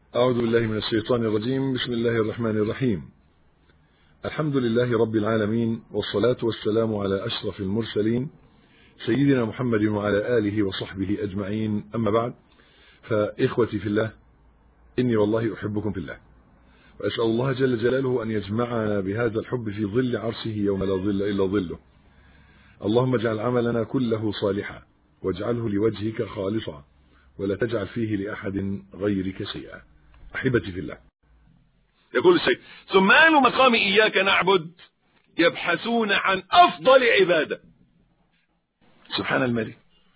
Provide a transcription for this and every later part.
أعوذ بالله من الشيطان الرجيم بسم الله الرحمن الرحيم الحمد لله رب العالمين والصلاة والسلام على أشرف المرسلين سيدنا محمد وعلى آله وصحبه أجمعين أما بعد فإخوتي في الله إني والله أحبكم في الله وأسأل الله جل جلاله أن يجمعنا بهذا الحب في ظل عرشه يوم لا ظل إلا ظله اللهم اجعل عملنا كله صالحا واجعله لوجهك خالصا ولا تجعل فيه لأحد غيرك شيئا أحبتي في الله يقول الشيخ ثم أهل مقام إياك نعبد يبحثون عن أفضل عبادة سبحان الملك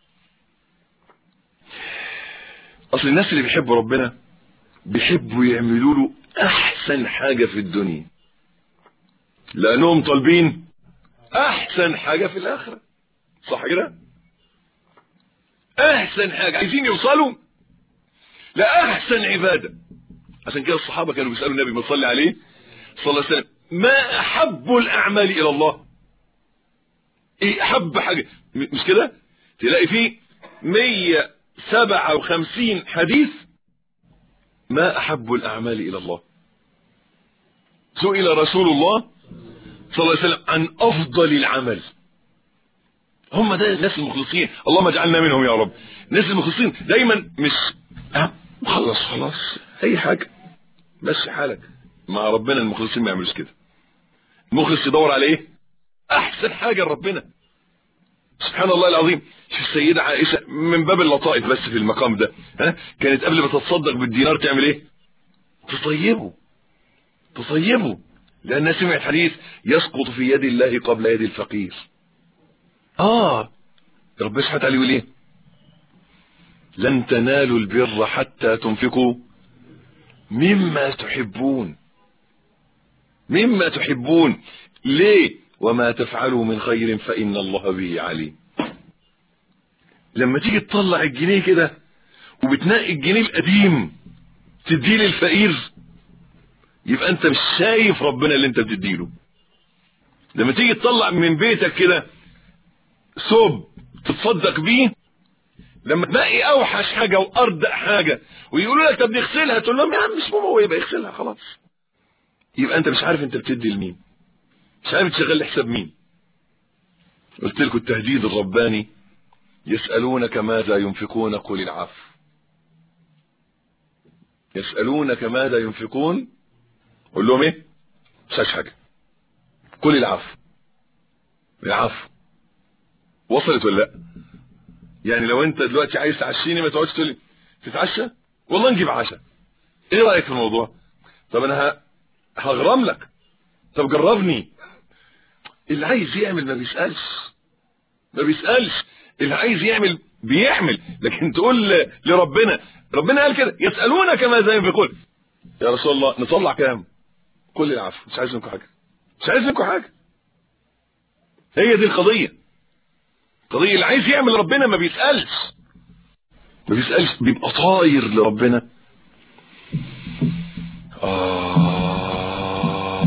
أصل الناس اللي بيحبوا ربنا بيحبوا يعملوا له أحسن حاجة في الدنيا لأنهم طالبين أحسن حاجة في الآخرة صح كده أحسن حاجة عايزين يوصلوا لأحسن عبادة عشان كده الصحابة كانوا بيسألوا النبي ما صلى عليه صلى الله عليه وسلم ما أحب الأعمال إلى الله إيه أحب حاجة مش كده تلاقي فيه 157 حديث ما أحب الأعمال إلى الله سئل رسول الله صلى الله عليه وسلم عن أفضل العمل هم ده الناس المخلصين اللهم اجعلنا منهم يا رب الناس المخلصين دايما مش ها خلص خلاص اي حاجه مشي حالك مع ربنا المخلصين ما يعملوش كده المخلص يدور على ايه احسن حاجه لربنا سبحان الله العظيم شوف السيدة عائشة من باب اللطائف بس في المقام ده ها كانت قبل ما تتصدق بالدينار تعمل ايه تطيبه تطيبه لأنها سمعت حديث يسقط في يد الله قبل يد الفقير اه ربنا سبحانه وتعالى يقول ايه لن تنالوا البر حتى تنفقوا مما تحبون مما تحبون ليه وما تفعلوا من خير فإن الله به عليم لما تيجي تطلع الجنيه كده وبتنقي الجنيه القديم تديه للفقير يبقى انت مش شايف ربنا اللي انت بتديله لما تيجي تطلع من بيتك كده ثوب تتصدق بيه لما تلاقي اوحش حاجه واردأ حاجه ويقولوا لك طب نغسلها تقول لهم يا عم مش مهم هو يبقى يغسلها خلاص يبقى انت مش عارف انت بتدي لمين مش عارف تشغل لحساب مين قلت لكم التهديد الرباني يسألونك ماذا ينفقون قل العفو يسألونك ماذا ينفقون قول لهم ايه مش حاجه قل العفو العفو وصلت ولا لا يعني لو انت دلوقتي عايز تعشيني ما تقعدش تقول لي تتعشى والله نجيب عشاء ايه رايك في الموضوع طب انا هغرم لك طب جربني اللي عايز يعمل ما بيسالش ما بيسالش اللي عايز يعمل بيعمل لكن تقول لربنا ربنا قال كده يسالونك ماذا ينفقون يا رسول الله نطلع كام كل العفو مش عايز منكم حاجه مش عايز منكم حاجه هي دي القضيه القضيه اللي عايز يعمل ربنا ما بيسالش ما بيسالش بيبقى طاير لربنا آه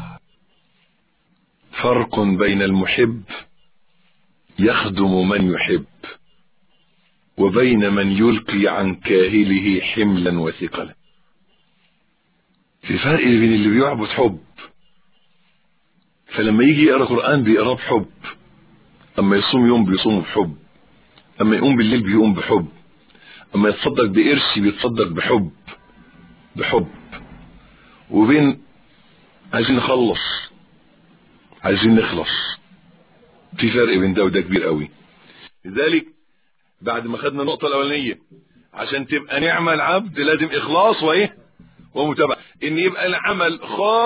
فرق بين المحب يخدم من يحب وبين من يلقي عن كاهله حملا وثقلا في فرق بين اللي بيعبد حب فلما يجي يقرا قران بيقراه بحب اما يصوم يوم بيصوم بحب اما يقوم بالليل بيقوم بحب اما يتصدق بقرش بيتصدق بحب بحب وبين عايزين نخلص عايزين نخلص في فرق بين ده وده كبير قوي لذلك بعد ما خدنا النقطه الاولانيه عشان تبقى نعمه العبد لازم اخلاص وايه ومتابعه ان يبقى العمل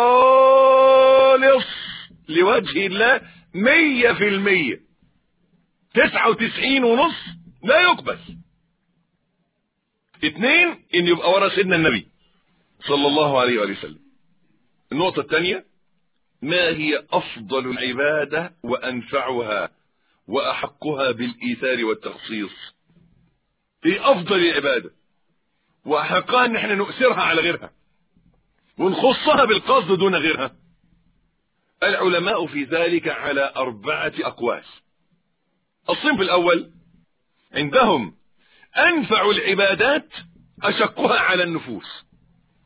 خالص لوجه الله مية في المية تسعة وتسعين ونص لا يقبل اتنين ان يبقى ورا سيدنا النبي صلى الله عليه وآله وسلم النقطة الثانية ما هي افضل العبادة وانفعها واحقها بالايثار والتخصيص ايه افضل العبادة واحقها ان احنا نؤثرها على غيرها ونخصها بالقصد دون غيرها العلماء في ذلك على أربعة أقوال الصنف الأول عندهم أنفع العبادات أشقها على النفوس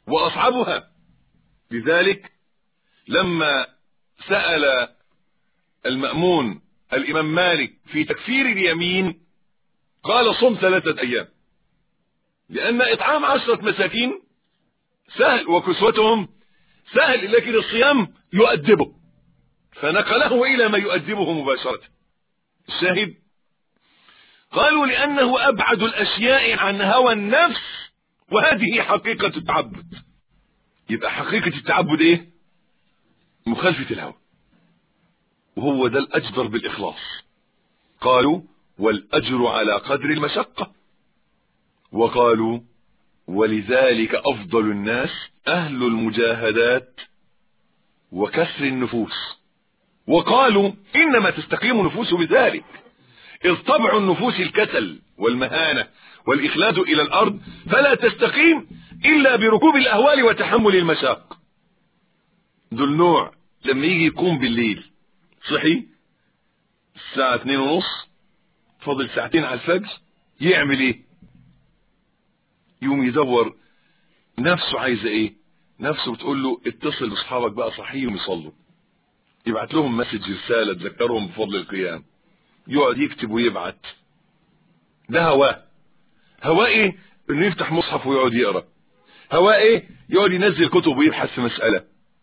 وأصعبها لذلك لما سأل المأمون الإمام مالك في تكفير اليمين قال صم ثلاثة أيام لأن إطعام عشرة مساكين سهل وكسوتهم سهل لكن الصيام يؤدبه فنقله إلى ما يؤدبه مباشرة الشاهد قالوا لأنه أبعد الأشياء عن هوى النفس وهذه حقيقة التعبد يبقى حقيقة التعبد إيه مخالفة الهوى وهو ده الأجدر بالإخلاص قالوا والأجر على قدر المشقة وقالوا ولذلك أفضل الناس أهل المجاهدات وكسر النفوس وقالوا إنما تستقيم النفوس بذلك إذ طبع النفوس الكسل والمهانة والإخلاد إلى الأرض فلا تستقيم إلا بركوب الأهوال وتحمل المشاق دول نوع لما يجي يقوم بالليل صحي الساعة اتنين ونص فاضل ساعتين على الفجر يعمل ايه يوم يدور نفسه عايزة ايه نفسه بتقول له اتصل باصحابك بقى صحيهم يصلوا يبعت لهم مسج رسالة تذكرهم بفضل القيام يقعد يكتب ويبعت ده هواه هواه ايه انه يفتح مصحف ويقعد يقرا هواه ايه يقعد ينزل كتب ويبحث في مسألة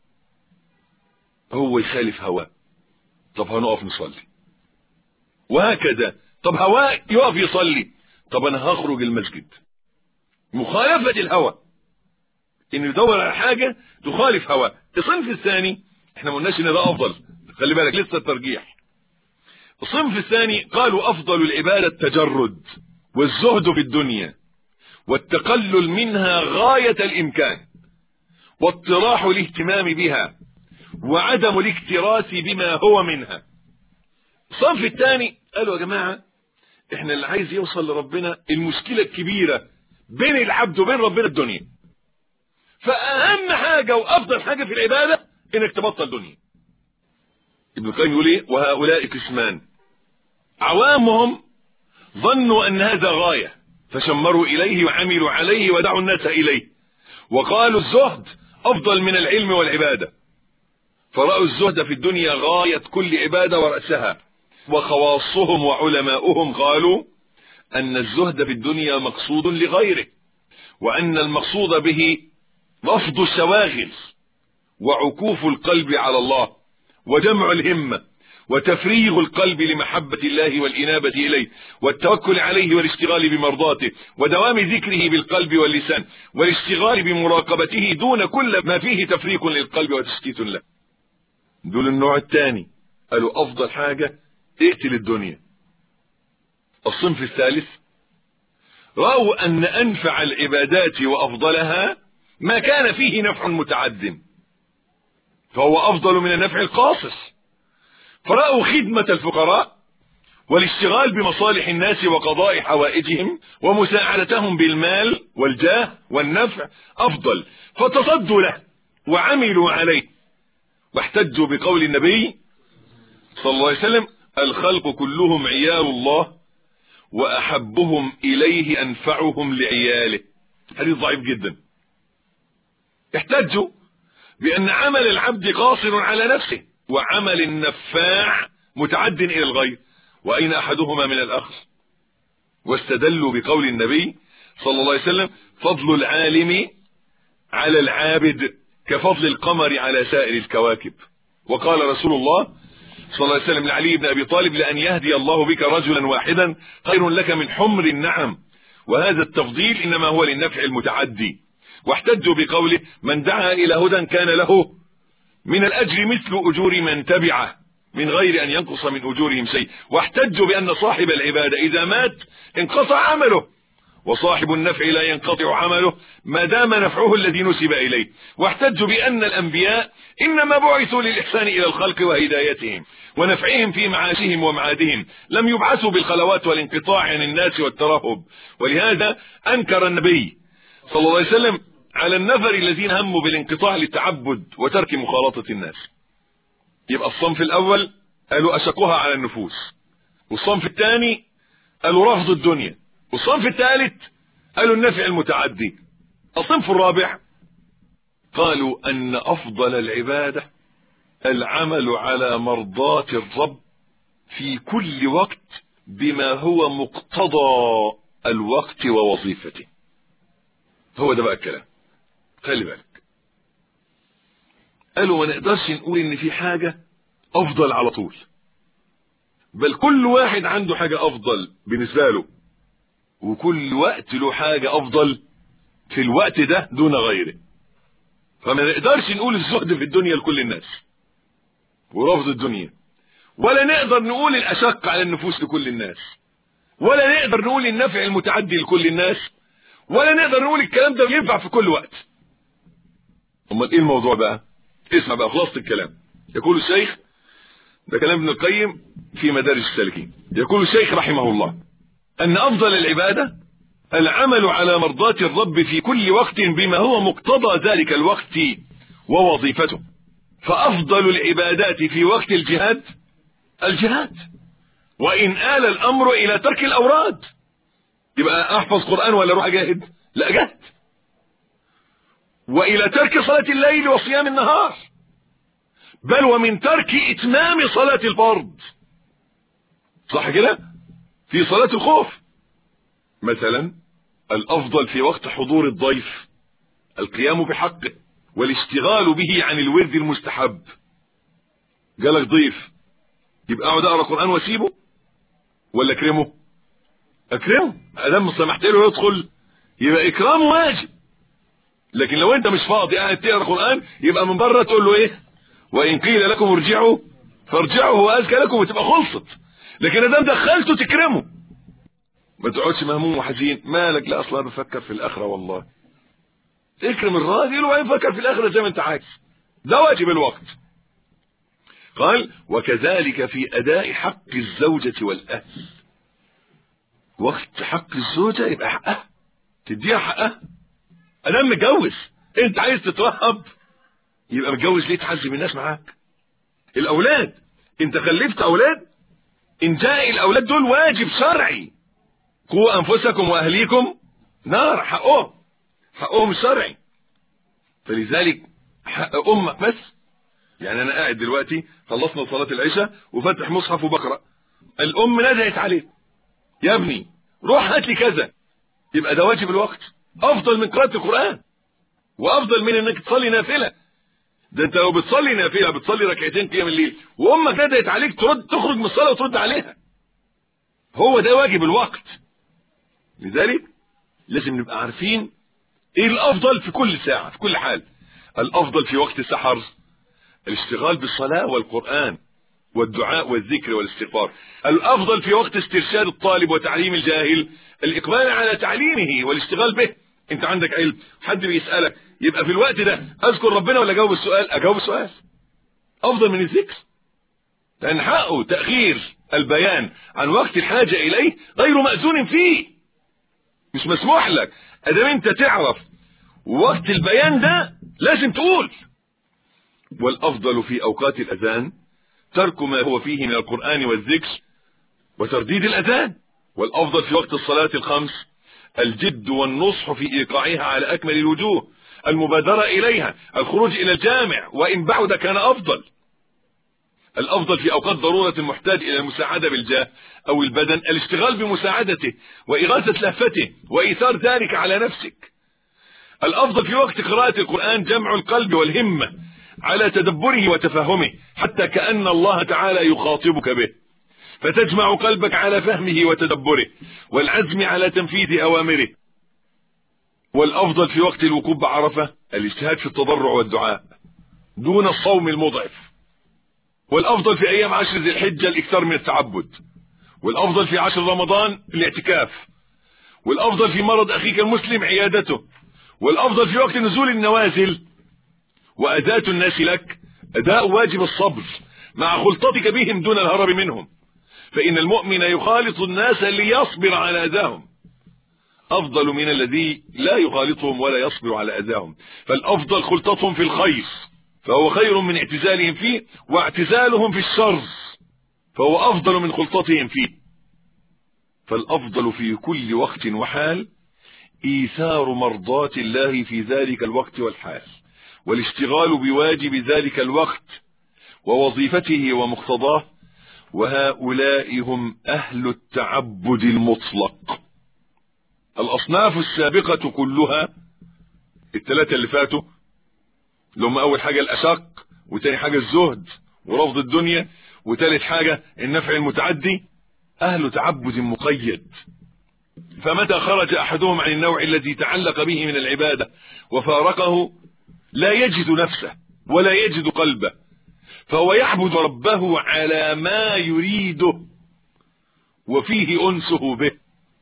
هو يخالف هواه طب هنقف نصلي وهكذا طب هواه يقف يصلي طب انا هخرج المسجد مخالفة الهوى انه يدور على حاجة تخالف هواه الصنف الثاني احنا ما قلناش ان ده افضل خلي بالك لسه الترجيح الصنف الثاني قالوا افضل العبادة التجرد والزهد في الدنيا والتقلل منها غاية الامكان واطراح الاهتمام بها وعدم الاكتراث بما هو منها الصنف الثاني قالوا يا جماعة احنا اللي عايز يوصل لربنا المشكلة الكبيرة بين العبد وبين ربنا الدنيا فاهم حاجة وافضل حاجة في العبادة انك تبطل دنيا ابن القيم يقول ايه وهؤلاء قسمان عوامهم ظنوا ان هذا غاية فشمروا اليه وعملوا عليه ودعوا الناس اليه وقالوا الزهد افضل من العلم والعبادة فرأوا الزهد في الدنيا غاية كل عبادة ورأسها وخواصهم وعلماؤهم قالوا أن الزهد في الدنيا مقصود لغيره وأن المقصود به رفض الشواغل وعكوف القلب على الله وجمع الهمة وتفريغ القلب لمحبة الله والإنابة إليه والتوكل عليه والاشتغال بمرضاته ودوام ذكره بالقلب واللسان والاشتغال بمراقبته دون كل ما فيه تفريق للقلب وتشتيت له دول النوع الثاني قالوا أفضل حاجة اقتل الدنيا الصنف الثالث رأوا أن أنفع العبادات وأفضلها ما كان فيه نفع متعد فهو أفضل من النفع القاصص فرأوا خدمة الفقراء والاشتغال بمصالح الناس وقضاء حوائجهم ومساعدتهم بالمال والجاه والنفع أفضل فتصدوا له وعملوا عليه واحتجوا بقول النبي صلى الله عليه وسلم الخلق كلهم عيال الله وأحبهم إليه أنفعهم لعياله حديث ضعيف جدا احتجوا بأن عمل العبد قاصر على نفسه وعمل النفاع متعد إلى الغير وأين أحدهما من الآخر واستدلوا بقول النبي صلى الله عليه وسلم فضل العالم على العابد كفضل القمر على سائر الكواكب وقال رسول الله صلى الله عليه وسلم لعلي بن أبي طالب لأن يهدي الله بك رجلا واحدا خير لك من حمر النعم وهذا التفضيل إنما هو للنفع المتعدي واحتجوا بقوله من دعا إلى هدى كان له من الأجر مثل أجور من تبعه من غير أن ينقص من أجورهم شيء واحتجوا بأن صاحب العبادة إذا مات انقطع عمله وصاحب النفع لا ينقطع عمله ما دام نفعه الذي نسب إليه واحتجوا بأن الأنبياء إنما بعثوا للإحسان إلى الخلق وهدايتهم ونفعهم في معاشهم ومعادهم لم يبعثوا بالخلوات والانقطاع عن الناس والترهب ولهذا أنكر النبي صلى الله عليه وسلم على النفر الذين هموا بالانقطاع للتعبد وترك مخالطة الناس يبقى الصنف الأول قالوا أشقها على النفوس والصنف الثاني قالوا رفض الدنيا والصنف الثالث قالوا النفع المتعدي الصنف الرابع قالوا أن أفضل العبادة العمل على مرضاة الرب في كل وقت بما هو مقتضى الوقت ووظيفته هو ده بقى الكلام خلي بالك قالوا ما نقدرش نقول ان في حاجة افضل على طول بل كل واحد عنده حاجة افضل بالنسبة له وكل وقت له حاجة افضل في الوقت ده دون غيره فما نقدرش نقول الزهد في الدنيا لكل الناس ورفض الدنيا ولا نقدر نقول الاشق على النفوس لكل الناس ولا نقدر نقول النفع المتعدي لكل الناس ولا نقدر نقول الكلام ده ينفع في كل وقت امال ايه الموضوع بقى اسمع بقى خلاصة الكلام يقول الشيخ ده كلام ابن القيم في مدارج السالكين يقول الشيخ رحمه الله ان افضل العبادة العمل على مرضاة الرب في كل وقت بما هو مقتضى ذلك الوقت ووظيفته فافضل العبادات في وقت الجهاد الجهاد وان آل الامر الى ترك الاوراد يبقى احفظ قرآن ولا اروح اجاهد لا جهد والى ترك صلاة الليل وصيام النهار بل ومن ترك اتمام صلاة الفرض صح كده في صلاة الخوف مثلا الافضل في وقت حضور الضيف القيام بحقه والاشتغال به عن الورد المستحب جالك ضيف يبقى اقعد اقرا قران واسيبه ولا اكرمه اكرمه ادام سمحت له يدخل يبقى اكرامه واجب لكن لو انت مش فاضي قاعد تقرا قران يبقى من بره تقول له ايه وان قيل لكم ارجعوا فارجعوا هو اذكى لكم وتبقى خلصت لكن ادام دخلته تكرمه ما تقعدش مهموم وحزين مالك لا اصلا بفكر في الاخره والله اكرم الراجل وبعدين فكر في الاخره زي ما انت عايز ده واجب الوقت قال وكذلك في اداء حق الزوجة والاهل وقت حق الزوجة يبقى حقها تديها حقها انا متجوز انت عايز تترهب يبقى متجوز ليه تعذب الناس معاك الاولاد انت خلفت اولاد انجاء الاولاد دول واجب شرعي قوا انفسكم واهليكم نار حقهم حقهم شرعي فلذلك حق امك بس يعني انا قاعد دلوقتي خلصنا صلاة العشاء وفتح مصحف وبقرأ الام ندهت عليه يا ابني روح هات لي كذا يبقى ده واجب الوقت افضل من قراءة القرآن وافضل من انك تصلي نافلة ده انت لو بتصلي نافلة بتصلي ركعتين قيام الليل وامك ندهت عليك ترد تخرج من الصلاة وترد عليها هو ده واجب الوقت لذلك لازم نبقى عارفين ايه الافضل في كل ساعة في كل حال الافضل في وقت السحر الاشتغال بالصلاة والقرآن والدعاء والذكر والاستغفار الافضل في وقت استرشاد الطالب وتعليم الجاهل الاقبال على تعليمه والاشتغال به انت عندك علم حد بيسألك يبقى في الوقت ده اذكر ربنا ولا اجاوب السؤال اجاوب السؤال افضل من الذكر لان حقه تأخير البيان عن وقت الحاجة اليه غير مأذون فيه مش مسموح لك ادام انت تعرف وقت البيان ده لازم تقول والافضل في اوقات الاذان ترك ما هو فيه من القرآن والذكر وترديد الاذان والافضل في وقت الصلاة الخمس الجد والنصح في ايقاعها على اكمل الوجوه المبادرة اليها الخروج الى الجامع وان بعد كان افضل الافضل في اوقات ضرورة المحتاج الى المساعدة بالجاه او البدن الاشتغال بمساعدته واغاثة لهفته وايثار ذلك على نفسك الافضل في وقت قراءة القرآن جمع القلب والهمة على تدبره وتفهمه حتى كأن الله تعالى يخاطبك به فتجمع قلبك على فهمه وتدبره والعزم على تنفيذ أوامره والأفضل في وقت الوقوف بعرفة الاجتهاد في التضرع والدعاء دون الصوم المضعف والأفضل في أيام عشر ذي الحجة الإكثار من التعبد والأفضل في عشر رمضان الاعتكاف والأفضل في مرض أخيك المسلم عيادته والأفضل في وقت نزول النوازل وأداة الناس لك أداء واجب الصبر مع خلطتك بهم دون الهرب منهم فإن المؤمن يخالط الناس ليصبر على أذاهم أفضل من الذي لا يخالطهم ولا يصبر على أذاهم فالأفضل خلطتهم في الخير فهو خير من اعتزالهم فيه واعتزالهم في الشر فهو أفضل من خلطتهم فيه فالأفضل في كل وقت وحال إيثار مرضاة الله في ذلك الوقت والحال والاشتغال بواجب ذلك الوقت ووظيفته ومقتضاه وهؤلاء هم أهل التعبد المطلق الأصناف السابقة كلها الثلاثة اللي فاتوا اللي هم أول حاجة الأشق وتاني حاجة الزهد ورفض الدنيا وتالت حاجة النفع المتعدي أهل تعبد مقيد فمتى خرج أحدهم عن النوع الذي تعلق به من العبادة وفارقه لا يجد نفسه ولا يجد قلبه فهو يعبد ربه على ما يريده وفيه أنسه به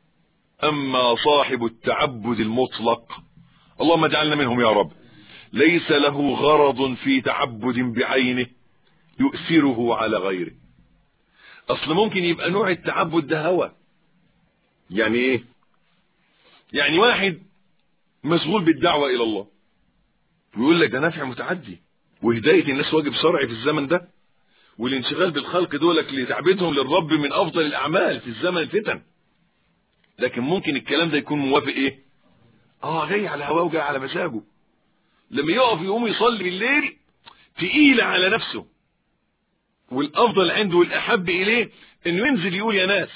أما صاحب التعبد المطلق اللهم اجعلنا منهم يا رب ليس له غرض في تعبد بعينه يؤثره على غيره اصل ممكن يبقى نوع التعبد ده هوى يعني ايه يعني واحد مشغول بالدعوة الى الله ويقول لك ده نفع متعدي وهداية الناس واجب شرعي في الزمن ده والانشغال بالخلق دولك لتعبيدهم للرب من افضل الاعمال في الزمن الفتن لكن ممكن الكلام ده يكون موافق ايه اه جاي على هواه وجاي على مزاجه لما يقف يقوم يصلي بالليل تقيل على نفسه والافضل عنده والاحب اليه انه ينزل يقول يا ناس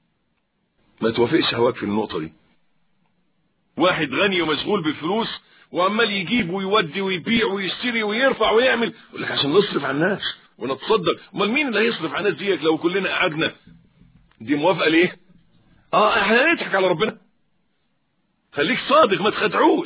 ما توافقش هواك في النقطه دي واحد غني ومشغول بالفلوس وعمال يجيب ويودي ويبيع ويشتري ويرفع ويعمل يقول لك عشان نصرف على الناس ونتصدق امال مين اللي هيصرف على الناس ديك لو كلنا قعدنا دي موافقه ليه اه احنا نضحك على ربنا خليك صادق ما تخدعوش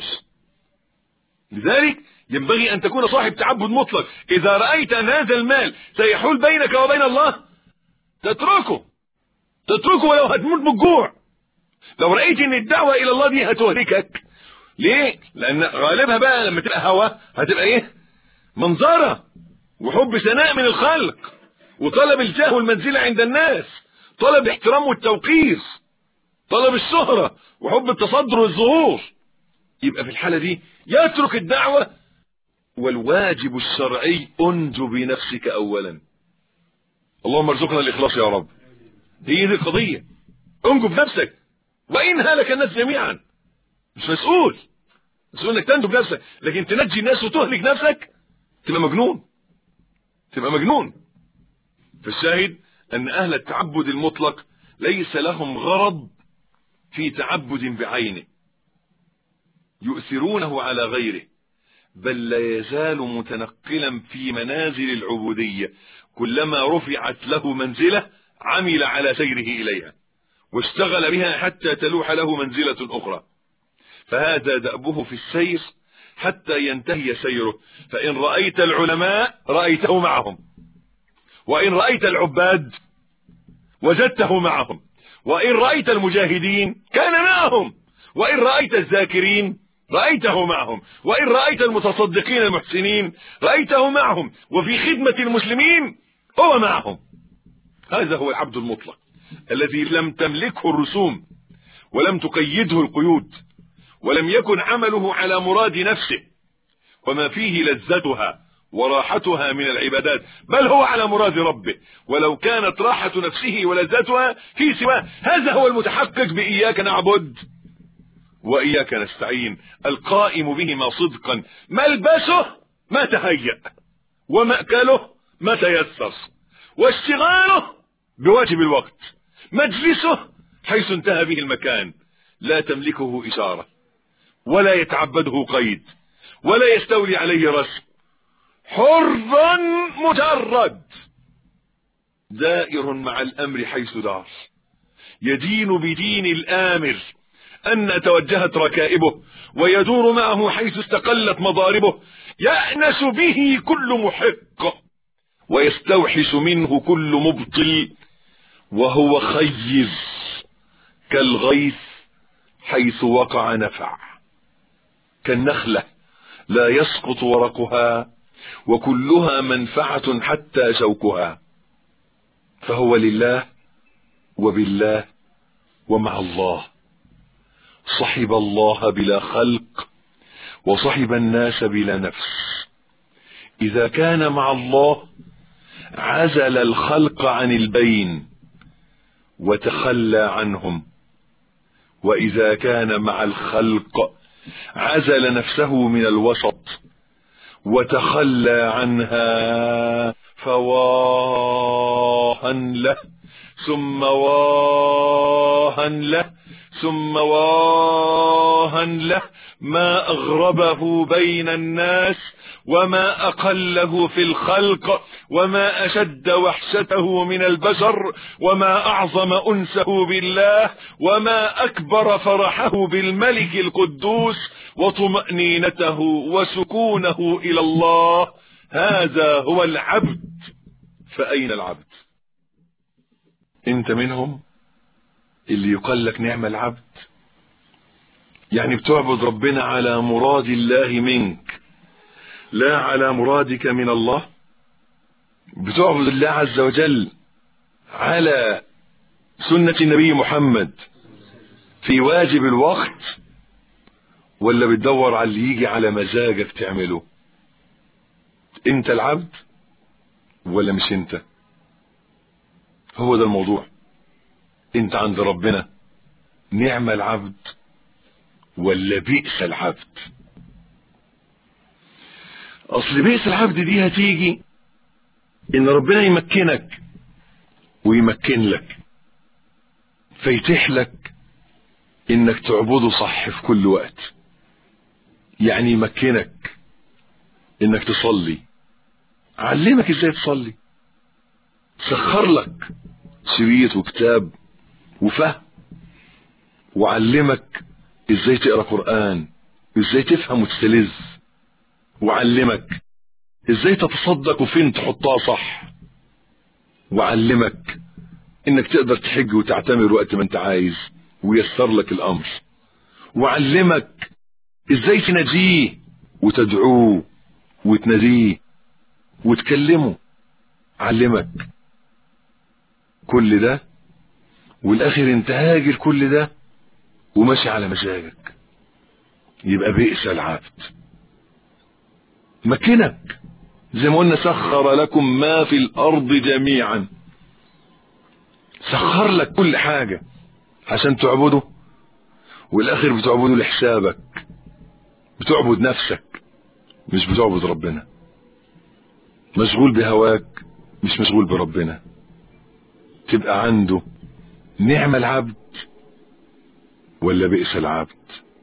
لذلك ينبغي ان تكون صاحب تعبد مطلق اذا رايت ان هذا المال سيحول بينك وبين الله تتركه تتركه ولو هتموت من الجوع لو رايت ان الدعوه الى الله دي هتهلكك ليه لان غالبها بقى لما تبقى هوا هتبقى ايه منظره وحب ثناء من الخلق وطلب الجاه والمنزله عند الناس طلب الاحترام والتوقير طلب الشهرة وحب التصدر والظهور يبقى في الحالة دي يترك الدعوة والواجب الشرعي انجو بنفسك اولا اللهم ارزقنا الاخلاص يا رب هي دي القضية انجو بنفسك وان هلك الناس جميعا مش مسؤول مسؤول انك تنجو بنفسك لكن تنجي الناس وتهلك نفسك تبقى مجنون تبقى مجنون فالشاهد ان اهل التعبد المطلق ليس لهم غرض في تعبد بعينه يؤثرونه على غيره بل لا يزال متنقلا في منازل العبودية كلما رفعت له منزلة عمل على سيره إليها واشتغل بها حتى تلوح له منزلة أخرى فهذا دأبه في السير حتى ينتهي سيره فإن رأيت العلماء رأيته معهم وإن رأيت العباد وجدته معهم وإن رأيت المجاهدين كان معهم وإن رأيت الذاكرين رأيته معهم وإن رأيت المتصدقين المحسنين رأيته معهم وفي خدمة المسلمين هو معهم هذا هو العبد المطلق الذي لم تملكه الرسوم ولم تقيده القيود ولم يكن عمله على مراد نفسه وما فيه لذتها وراحتها من العبادات بل هو على مراد ربه ولو كانت راحة نفسه ولذتها في سواه هذا هو المتحقق بإياك نعبد وإياك نستعين القائم بهما صدقا ملبسه ما تهيأ ومأكله ما تيسر واشتغاله بواجب الوقت مجلسه حيث انتهى به المكان لا تملكه إشارة ولا يتعبده قيد ولا يستولي عليه رسم حرا مجرد دائر مع الامر حيث دار يدين بدين الامر ان توجهت ركائبه ويدور معه حيث استقلت مضاربه يأنس به كل محق ويستوحش منه كل مبطل وهو خيز كالغيث حيث وقع نفع كالنخلة لا يسقط ورقها وكلها منفعة حتى شوكها فهو لله وبالله ومع الله صحب الله بلا خلق وصحب الناس بلا نفس إذا كان مع الله عزل الخلق عن البين وتخلى عنهم وإذا كان مع الخلق عزل نفسه من الوسط وتخلى عنها فواها له ثم واها له ثم واها له ما أغربه بين الناس وما أقله في الخلق وما أشد وحشته من البشر وما أعظم أنسه بالله وما أكبر فرحه بالملك القدوس وطمأنينته وسكونه إلى الله هذا هو العبد فأين العبد انت منهم اللي يقال لك نعم العبد يعني بتعبد ربنا على مراد الله منك لا على مرادك من الله بتعبد الله عز وجل على سنة النبي محمد في واجب الوقت ولا بتدور على اللي يجي على مزاجك تعمله انت العبد ولا مش انت هو ده الموضوع انت عند ربنا نعم العبد ولا بئس العبد اصل بئس العبد دي هتيجي ان ربنا يمكنك ويمكن لك فيتيح لك انك تعبده صح في كل وقت يعني يمكنك انك تصلي علمك ازاي تصلي سخر لك شريط وكتاب وفهم وعلمك ازاي تقرا قران ازاي تفهم وتستلذ وعلمك ازاي تتصدق وفين تحطها صح وعلمك انك تقدر تحج وتعتمر وقت ما انت عايز ويسر لك الامر وعلمك ازاي تناديه وتدعوه وتناديه وتكلمه علمك كل ده والاخر انت هاجر كل ده وماشي على مزاجك يبقى بئس العبد مكنك زي ما قلنا سخر لكم ما في الارض جميعا سخر لك كل حاجة عشان تعبده والاخر بتعبده لحسابك بتعبد نفسك مش بتعبد ربنا مشغول بهواك مش مشغول بربنا تبقى عنده نعم العبد ولا بئس العبد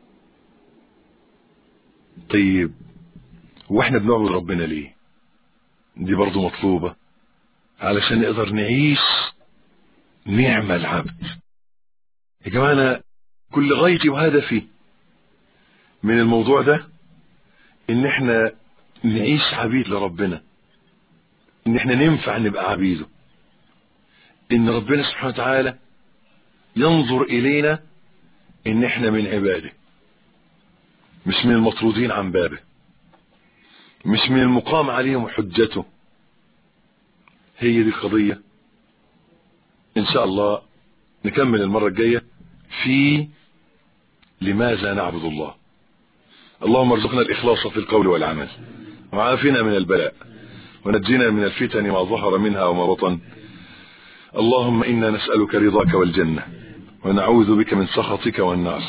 طيب واحنا بنعبد ربنا ليه دي برضو مطلوبة علشان نقدر نعيش نعم العبد يا جماعة أنا كل غايتي وهدفي من الموضوع ده ان احنا نعيش عبيد لربنا ان احنا ننفع نبقى عبيده ان ربنا سبحانه وتعالى ينظر الينا ان احنا من عباده مش من المطرودين عن بابه مش من المقام عليهم حجته هي دي القضية ان شاء الله نكمل المرة الجاية في لماذا نعبد الله اللهم ارزقنا الإخلاص في القول والعمل وعافنا من البلاء ونجنا من الفتن ما ظهر منها وما بطن اللهم إنا نسألك رضاك والجنة ونعوذ بك من سخطك والنار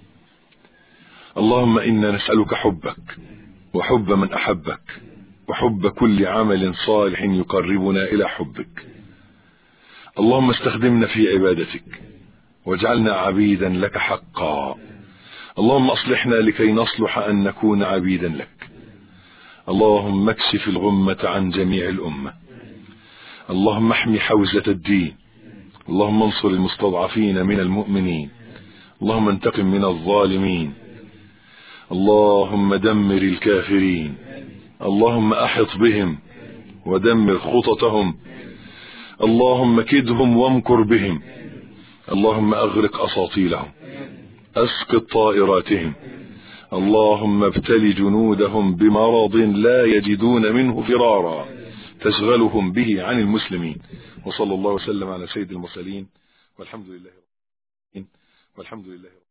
اللهم إنا نسألك حبك وحب من أحبك وحب كل عمل صالح يقربنا إلى حبك اللهم استخدمنا في عبادتك واجعلنا عبيدا لك حقا اللهم اصلحنا لكي نصلح ان نكون عبيدا لك اللهم اكشف الغمة عن جميع الامة اللهم احمي حوزة الدين اللهم انصر المستضعفين من المؤمنين اللهم انتقم من الظالمين اللهم دمر الكافرين اللهم احط بهم ودمر خططهم اللهم كدهم وامكر بهم اللهم اغرق اساطيلهم اسقط طائراتهم اللهم ابتل جنودهم بمرض لا يجدون منه فرارا تشغلهم به عن المسلمين وصلى الله وسلم على سيد المرسلين والحمد لله والحمد لله